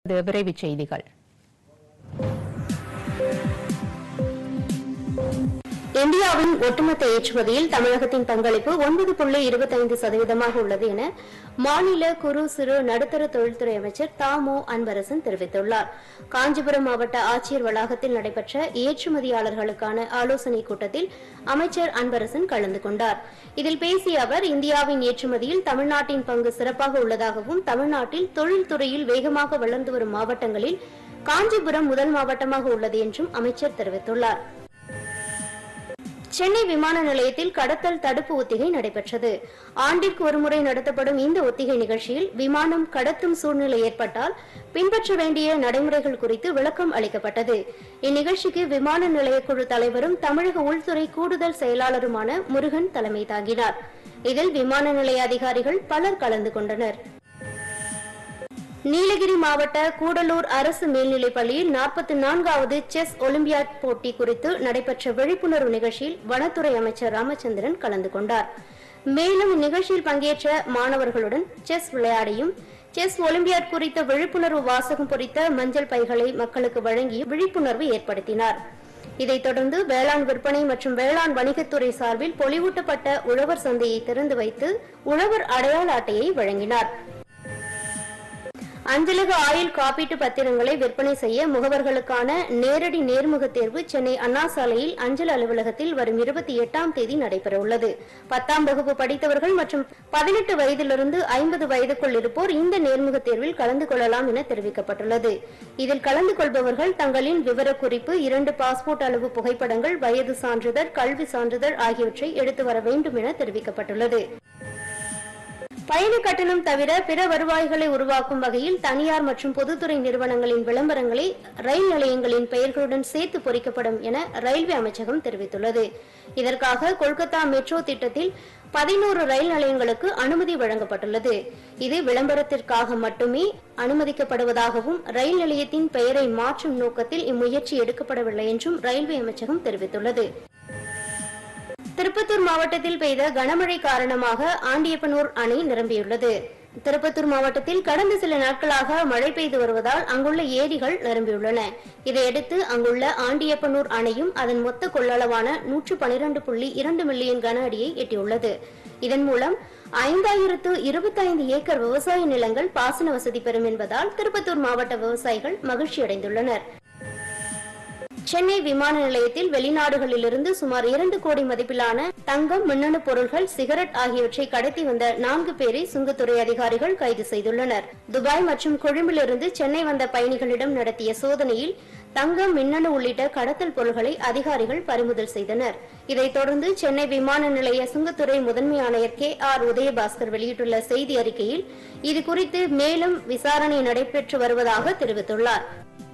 விரைவுச் செய்திகள் இந்தியாவின் ஒட்டுமொத்த ஏற்றுமதியில் தமிழகத்தின் பங்களிப்பு ஒன்பது புள்ளி இருபத்தைந்து சதவீதமாக உள்ளது என மாநில குறு சிறு நடுத்தர தொழில்துறை அமைச்சர் தாமோ அன்பரசன் தெரிவித்துள்ளார் காஞ்சிபுரம் மாவட்ட ஆட்சியர் வளாகத்தில் நடைபெற்ற ஏற்றுமதியாளர்களுக்கான ஆலோசனைக் கூட்டத்தில் அமைச்சர் அன்பரசன் கலந்து கொண்டார் இதில் பேசிய அவர் இந்தியாவின் ஏற்றுமதியில் தமிழ்நாட்டின் பங்கு சிறப்பாக உள்ளதாகவும் தமிழ்நாட்டில் தொழில்துறையில் வேகமாக வளர்ந்து வரும் மாவட்டங்களில் காஞ்சிபுரம் முதல் மாவட்டமாக உள்ளது என்றும் அமைச்சர் தெரிவித்துள்ளார் சென்னை விமான நிலையத்தில் கடத்தல் தடுப்பு ஒத்திகை நடைபெற்றது ஆண்டிற்கு ஒருமுறை நடத்தப்படும் இந்த ஒத்திகை நிகழ்ச்சியில் விமானம் கடத்தும் சூழ்நிலை ஏற்பட்டால் பின்பற்ற வேண்டிய நடைமுறைகள் குறித்து விளக்கம் அளிக்கப்பட்டது இந்நிகழ்ச்சிக்கு விமான நிலைய குழு தலைவரும் தமிழக உள்துறை கூடுதல் செயலாளருமான முருகன் தலைமை தாங்கினார் இதில் விமான நிலைய அதிகாரிகள் பலர் கலந்து கொண்டனர் நீலகிரி மாவட்ட கூடலூர் அரசு மேல்நிலைப் பள்ளியில் நாற்பத்தி நான்காவது செஸ் ஒலிம்பியாட் போட்டி குறித்து நடைபெற்ற விழிப்புணர்வு நிகழ்ச்சியில் வனத்துறை அமைச்சர் ராமச்சந்திரன் கலந்து கொண்டார் மேலும் இந்நிகழ்ச்சியில் பங்கேற்ற மாணவர்களுடன் செஸ் விளையாடியும் செஸ் ஒலிம்பியாட் குறித்த விழிப்புணர்வு வாசகம் பொறித்த மஞ்சள் பைகளை மக்களுக்கு வழங்கி விழிப்புணர்வு ஏற்படுத்தினார் இதைத் தொடர்ந்து வேளாண் விற்பனை மற்றும் வேளாண் வணிகத்துறை சார்பில் பொலிவூட்டப்பட்ட உழவர் சந்தையை திறந்து வைத்து உழவர் அடையாள அட்டையை வழங்கினார் அஞ்சலக ஆயுள் காப்பீட்டு பத்திரங்களை விற்பனை செய்ய முகவர்களுக்கான நேரடி நேர்முக தேர்வு சென்னை அண்ணா சாலையில் அஞ்சல் அலுவலகத்தில் வரும் இருபத்தி எட்டாம் தேதி நடைபெறவுள்ளது பத்தாம் வகுப்பு படித்தவர்கள் மற்றும் பதினெட்டு வயதிலிருந்து ஐம்பது வயதுக்குள் இருப்போர் இந்த நேர்முக தேர்வில் கலந்து கொள்ளலாம் என தெரிவிக்கப்பட்டுள்ளது இதில் கலந்து கொள்பவர்கள் தங்களின் விவரக்குறிப்பு இரண்டு பாஸ்போர்ட் அளவு புகைப்படங்கள் வயது சான்றிதழ் கல்வி சான்றிதழ் ஆகியவற்றை எடுத்து வர வேண்டும் என தெரிவிக்கப்பட்டுள்ளது பயண கட்டணம் தவிர பிற வருவாய்களை உருவாக்கும் வகையில் தனியார் மற்றும் பொதுத்துறை நிறுவனங்களின் விளம்பரங்களை ரயில் நிலையங்களின் பெயர்களுடன் சேர்த்து பொறிக்கப்படும் என ரயில்வே அமைச்சகம் தெரிவித்துள்ளது இதற்காக கொல்கத்தா மெட்ரோ திட்டத்தில் பதினோரு ரயில் நிலையங்களுக்கு அனுமதி வழங்கப்பட்டுள்ளது இது விளம்பரத்திற்காக மட்டுமே அனுமதிக்கப்படுவதாகவும் ரயில் நிலையத்தின் பெயரை மாற்றும் நோக்கத்தில் இம்முயற்சி எடுக்கப்படவில்லை என்றும் ரயில்வே அமைச்சகம் தெரிவித்துள்ளது திருப்பத்தூர் மாவட்டத்தில் பெய்த கனமழை காரணமாக ஆண்டியப்பனூர் அணை நிரம்பியுள்ளது திருப்பத்தூர் மாவட்டத்தில் கடந்த சில நாட்களாக மழை பெய்து வருவதால் அங்குள்ள ஏரிகள் நிரம்பியுள்ளன இதையடுத்து அங்குள்ள ஆண்டியப்பனூர் அணையும் அதன் மொத்த கொள்ளளவான நூற்று பனிரெண்டு புள்ளி இரண்டு மில்லியன் கன அடியை எட்டியுள்ளது இதன் மூலம் ஐந்தாயிரத்து இருபத்தைந்து ஏக்கர் விவசாய நிலங்கள் பாசன வசதி பெறும் என்பதால் திருப்பத்தூர் மாவட்ட விவசாயிகள் மகிழ்ச்சியடைந்துள்ளனர் சென்னை விமான நிலையத்தில் வெளிநாடுகளிலிருந்து சுமார் இரண்டு கோடி மதிப்பிலான தங்கம் மின்னணு பொருள்கள் சிகரெட் ஆகியவற்றை கடத்தி வந்த நான்கு பேரை சுங்கத்துறை அதிகாரிகள் கைது செய்துள்ளனர் துபாய் மற்றும் கொழும்பிலிருந்து சென்னை வந்த பயணிகளிடம் நடத்திய சோதனையில் தங்கம் மின்னணு உள்ளிட்ட கடத்தல் பொருள்களை அதிகாரிகள் பறிமுதல் செய்தனர் இதைத் தொடர்ந்து சென்னை விமான நிலைய சுங்கத்துறை முதன்மை ஆணையர் கே ஆர் உதயபாஸ்கர் வெளியிட்டுள்ள செய்தி அறிக்கையில் இதுகுறித்து மேலும் விசாரணை நடைபெற்று வருவதாக தெரிவித்துள்ளார்